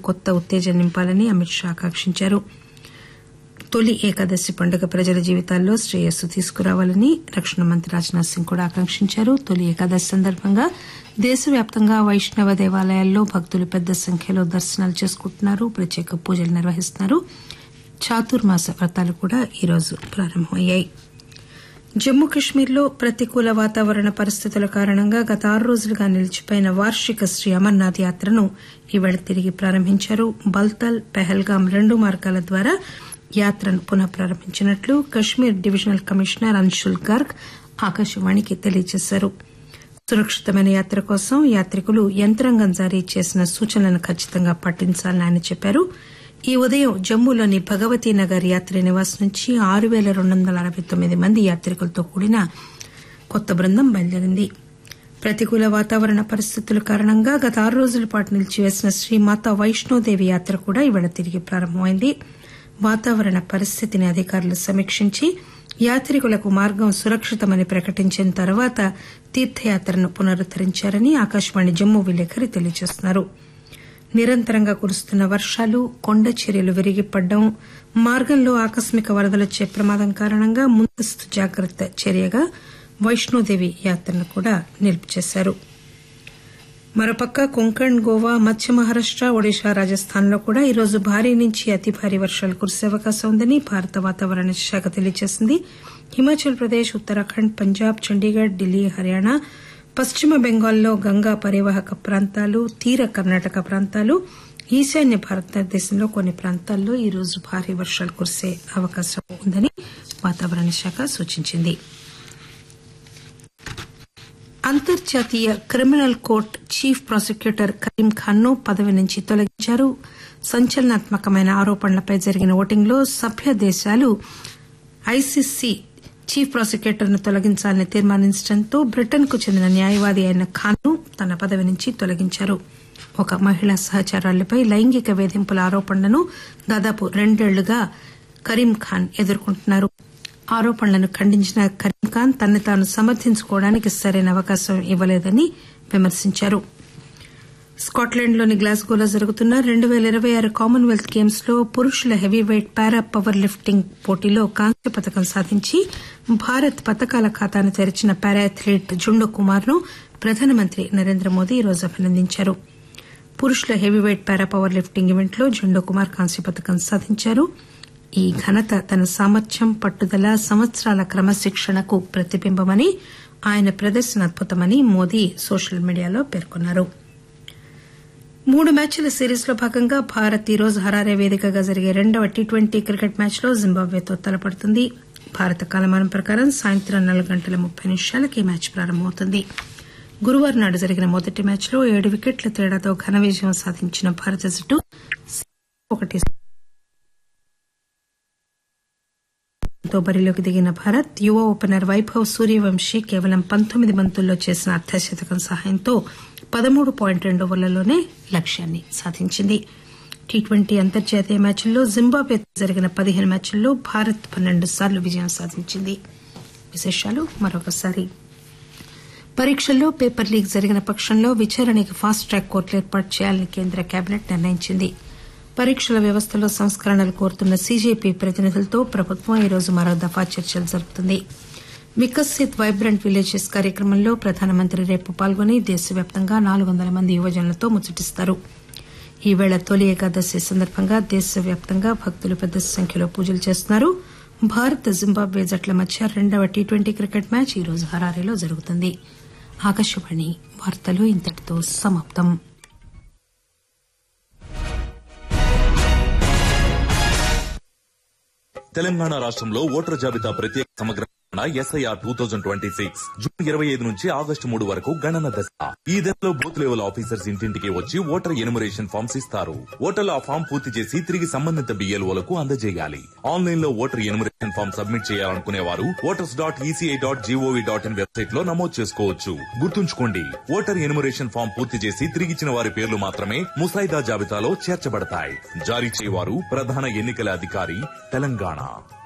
కొత్త ఉత్తేజం నింపాలని అమిత్ షా ఆకాంక్షించారు తొలి ఏకాదశి పండుగ ప్రజల జీవితాల్లో శ్రేయస్సు తీసుకురావాలని రక్షణ మంత్రి రాజ్నాథ్ సింగ్ కూడా ఆకాంక్షించారు తొలి ఏకాదశి సందర్భంగా దేశవ్యాప్తంగా వైష్ణవ దేవాలయాల్లో భక్తులు పెద్ద సంఖ్యలో దర్శనాలు చేసుకుంటున్నారు ప్రత్యేక పూజలు నిర్వహిస్తున్నారు చాతుర్మాస వ్రతాలు కూడా ఈరోజు ప్రారంభమయ్యాయి జమ్మూ కశ్మీర్లో ప్రతికూల వాతావరణ పరిస్థితుల కారణంగా గత ఆరు రోజులుగా నిలిచిపోయిన వార్షిక శ్రీ అమర్నాథ్ యాత్రను ఈవేళ తిరిగి ప్రారంభించారు బల్తల్ పెహల్గాం రెండు మార్గాల ద్వారా యాత్రను పునః ప్రారంభించినట్లు కశ్మీర్ డివిజనల్ కమిషనర్ అన్షుల్ గర్గ్ ఆకాశవాణికి తెలియజేశారు సురక్షితమైన యాత్ర కోసం యాత్రికులు యంత్రాంగం జారీ చేసిన సూచనలను ఖచ్చితంగా పాటించాలని ఆయన చెప్పారు ఈ ఉదయం జమ్మూలోని భగవతీ నగర్ యాత్రి నివాస్ నుంచి ఆరు పేల రెండు వందల అరవై తొమ్మిది మంది యాత్రికులతో కూడిన కొత్త బృందం బయలుదేరింది ప్రతికూల వాతావరణ పరిస్థితుల కారణంగా గత ఆరు రోజుల పాటు నిలిచివేసిన శ్రీమాతా వైష్ణోదేవి యాత్ర కూడా ఇవాళ తిరిగి ప్రారంభమైంది వాతావరణ పరిస్థితిని అధికారులు సమీక్షించి యాత్రికులకు మార్గం సురక్షితమని ప్రకటించిన తర్వాత తీర్థయాత్రను పునరుద్దరించారని ఆకాశవాణి జమ్మూ విలేకరి తెలియజేస్తున్నారు నిరంతరంగా కురుస్తున్న వర్షాలు కొండ చర్యలు విరిగిపడడం మార్గంలో ఆకస్మిక వరదలొచ్చే ప్రమాదం కారణంగా ముందస్తు జాగ్రత్త చర్యగా వైష్ణోదేవి యాత్రను కూడా నిలుపు చేశారు మరోపక్క కొంకణ్ గోవా మధ్య మహారాష్ట ఒడిశా రాజస్థాన్లో కూడా ఈరోజు భారీ నుంచి అతి భారీ వర్షాలు కురిసే అవకాశం ఉందని భారత వాతావరణ శాఖ తెలియజేసింది హిమాచల్ ప్రదేశ్ ఉత్తరాఖండ్ పంజాబ్ చండీగఢ్ ఢిల్లీ హర్యానా పశ్చిమ బెంగాల్లో గంగా పరివాహక ప్రాంతాలు తీర కర్ణాటక ప్రాంతాలు ఈశాన్య భారతదేశంలో కొన్ని ప్రాంతాల్లో ఈరోజు భారీ వర్షాలు కురిసే అవకాశం ఉందని వాతావరణ శాఖ సూచించింది అంతర్జాతీయ criminal court chief prosecutor Karim Khan ను పదవి నుంచి తొలగించారు సంచలనాత్మకమైన ఆరోపణలపై జరిగిన ఓటింగ్లో సభ్య దేశాలు ఐసీసీ చీఫ్ ప్రాసిక్యూటర్ ను తొలగించాలని తీర్మానించడంతో బ్రిటన్ కు చెందిన న్యాయవాది అయిన ఖాన్ ను తన పదవి నుంచి తొలగించారు ఒక మహిళా సహచరులపై లైంగిక వేధింపుల ఆరోపణలను దాదాపు రెండేళ్లుగా కరీం ఖాన్ ఎదుర్కొంటున్నారు ఆరోపణలను ఖండించిన కరీం ఖాన్ తనని తాను సమర్థించుకోవడానికి సరైన అవకాశం ఇవ్వలేదని విమర్శించారు స్కాట్లాండ్లోని గ్లాస్గోలో జరుగుతున్న రెండు పేల ఇరవై ఆరు కామన్వెల్త్ గేమ్స్ లో పురుషుల హెవీవెయిట్ పారా పవర్ లిఫ్టింగ్ పోటీలో కాంస్య పథకం సాధించి భారత్ పథకాల ఖాతాను తెరిచిన పారా అథ్లీట్ జుండో కుమార్ ను ప్రధానమంత్రి నరేంద్ర మోదీ ఈరోజు అభినందించారు పురుషుల heavyweight para powerlifting event లో జుండో కుమార్ కాంస్య పథకం సాధించారు ఈ ఘనత తన సామర్థ్యం పట్టుదల సంవత్సరాల క్రమశిక్షణకు ప్రతిబింబమని ఆయన ప్రదర్శన అద్భుతమని మోదీ సోషల్ మీడియాలో పేర్కొన్నారు మూడు మ్యాచ్ల సిరీస్ లో భాగంగా భారత్ ఈ రోజు హరారే వేదికగా జరిగే రెండవ టీ ట్వంటీ క్రికెట్ మ్యాచ్ లో జింబాబ్వేతో తలపడుతుంది భారత కాలమానం ప్రకారం సాయంత్రం నాలుగు గంటల ముప్పై నిమిషాలకు ఈ మ్యాచ్ ప్రారంభమవుతుంది గురువారం నాడు జరిగిన మొదటి మ్యాచ్ లో ఏడు వికెట్ల తేడాతో ఘన విజయం సాధించిన భారత జట్టు ఒకటి తో బరిలోకి దిగిన భారత్ యువ ఓపెనర్ వైభవ్ సూర్యవంశీ కేవలం పంతొమ్మిది బంతుల్లో చేసిన అర్ధశతకం సహాయంతో పదమూడు పాయింట్ రెండు ఓవర్లలోనే లక్ష్యాన్ని సాధించింది టీ ట్వంటీ అంతర్జాతీయ మ్యాచ్ల్లో జింబాబ్వే జరిగిన పదిహేను మ్యాచ్ల్లో భారత్ పన్నెండు సార్లు విజయం సాధించింది విశేషాలు మరొకసారి పరీక్షల్లో పేపర్ లీక్ జరిగిన పక్షంలో విచారణకి ఫాస్ట్ ట్రాక్ కోర్టులు ఏర్పాటు చేయాలని కేంద్ర కేబినెట్ నిర్ణయించింది పరీక్షల వ్యవస్థలో సంస్కరణలు కోరుతున్న సీజేపీ ప్రతినిధులతో ప్రభుత్వం ఈరోజు మరో దఫా చర్చలు జరుపుతుంది వికసిత్ వైబ్రెంట్ విలేజెస్ కార్యక్రమంలో ప్రధానమంత్రి రేపు పాల్గొని దేశవ్యాప్తంగా నాలుగు వందల మంది యువజనులతో ముచ్చటిస్తారు ఈవేళ తొలి ఏకాదశి సందర్భంగా దేశవ్యాప్తంగా భక్తులు పెద్ద సంఖ్యలో పూజలు చేస్తున్నారు భారత్ జింబాబ్వే జట్ల మధ్య రెండవ టీ ట్వంటీ క్రికెట్ మ్యాచ్ ఈరోజు హరారీలో జరుగుతుంది ఆకాశవాణి వార్తలు ఇంతటితో సమాప్తం తెలంగాణ రాష్ట్రంలో ఓటర్ జాబితా ప్రత్యేక సమగ్ర SIR two thousand twenty six June ఇరవై ఐదు నుంచి ఆగస్టు మూడు వరకు గణన దశ ఈ దశలో బూత్ లెవెల్ ఆఫీసర్స్ ఇంటింటికి వచ్చి ఓటర్ ఎనుమరేషన్ ఫామ్స్ ఇస్తారు ఓటర్లు ఆ ఫామ్ పూర్తి చేసి తిరిగి సంబంధిత బిఎల్ఓలకు అందజేయాలి ఆన్లైన్ లో ఓటర్ ఎనుమరేషన్ ఫామ్ సబ్మిట్ చేయాలనుకునే వారు voters dot ECI dot GOV dot in website లో నమోదు చేసుకోవచ్చు గుర్తుంచుకోండి ఓటర్ ఎనుమరేషన్ ఫామ్ పూర్తి చేసి తిరిగిచ్చిన వారి పేర్లు మాత్రమే ముసాయిదా జాబితాలో చేర్చబడతాయి జారీ చేయవారు ప్రధాన ఎన్నికల అధికారి తెలంగాణ